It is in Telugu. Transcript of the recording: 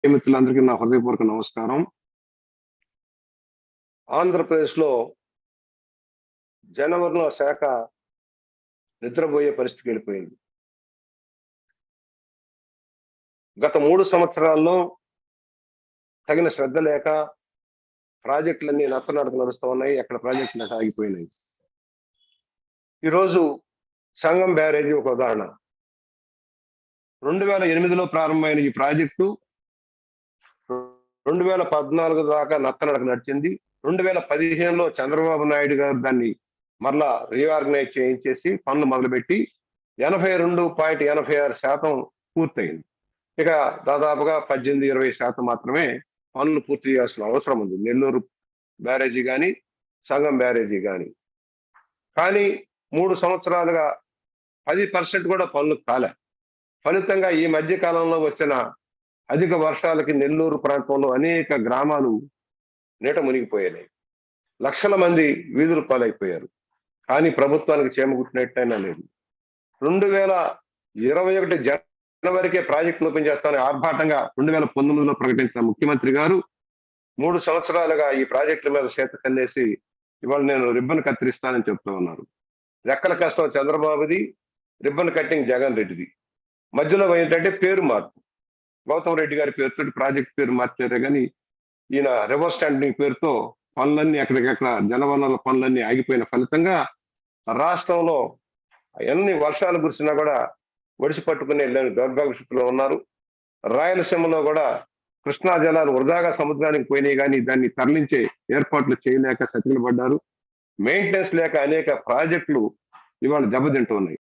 మిత్రులందరికీ నా హృదయపూర్వక నమస్కారం ఆంధ్రప్రదేశ్లో జనవరిలో శాఖ నిద్రపోయే పరిస్థితికి వెళ్ళిపోయింది గత మూడు సంవత్సరాల్లో తగిన శ్రద్ధ లేక ప్రాజెక్టులన్నీ నత్తనడక నడుస్తూ ఉన్నాయి ఎక్కడ ప్రాజెక్టులు ఆగిపోయినాయి ఈరోజు సంగం బ్యారేజీ ఒక ఉదాహరణ రెండు వేల ఎనిమిదిలో ప్రారంభమైన ఈ ప్రాజెక్టు రెండు వేల పద్నాలుగు దాకా నత్తనడక నడిచింది రెండు వేల పదిహేనులో చంద్రబాబు నాయుడు గారు దాన్ని మరలా రీఆర్గనైజ్ చేయించేసి పనులు మొదలుపెట్టి ఎనభై రెండు పాయింట్ ఎనభై ఆరు శాతం పూర్తయింది ఇక దాదాపుగా పద్దెనిమిది ఇరవై శాతం మాత్రమే పనులు పూర్తి చేయాల్సిన అవసరం ఉంది నెల్లూరు బ్యారేజీ కానీ సంగం బ్యారేజీ కానీ కానీ మూడు సంవత్సరాలుగా పది పర్సెంట్ కూడా పనులు కాలే ఫలితంగా ఈ మధ్య కాలంలో వచ్చిన అధిక వర్షాలకి నెల్లూరు ప్రాంతంలో అనేక గ్రామాలు నీట మునిగిపోయాయి లక్షల మంది వీధులు పాలైపోయారు కానీ ప్రభుత్వానికి చేమగుట్టినట్టయినా లేదు రెండు వేల ఇరవై ఒకటి జనవరికే ప్రాజెక్టులు ఓపెన్ చేస్తానని ఆర్భాటంగా రెండు వేల పంతొమ్మిదిలో ప్రకటించిన ముఖ్యమంత్రి గారు మూడు సంవత్సరాలుగా ఈ ప్రాజెక్టుల మీద చేత కన్నేసి ఇవాళ నేను రిబ్బన్ కత్తిరిస్తానని చెప్తూ ఉన్నారు రెక్కల కష్టం చంద్రబాబుది రిబ్బన్ కట్టింగ్ జగన్ రెడ్డిది మధ్యలో ఏంటంటే పేరు మార్పు గౌతమ్ రెడ్డి గారి పేరుతో ప్రాజెక్ట్ పేరు మార్చారే కానీ ఈయన రివర్స్ స్టాండింగ్ పేరుతో పనులన్నీ ఎక్కడికెక్కడ జనవనరుల పనులన్నీ ఆగిపోయిన ఫలితంగా రాష్ట్రంలో ఎన్ని వర్షాలు కురిసినా కూడా ఒడిసి పట్టుకుని వెళ్ళని దౌర్భాగ్య స్థితిలో ఉన్నారు రాయలసీమలో కూడా కృష్ణా జలాలు వృధాగా సముద్రానికి పోయినాయి కానీ దాన్ని తరలించే ఏర్పాట్లు చేయలేక సతికిలు పడ్డారు మెయింటెనెన్స్ లేక అనేక ప్రాజెక్టులు ఇవాళ దెబ్బతింటూ ఉన్నాయి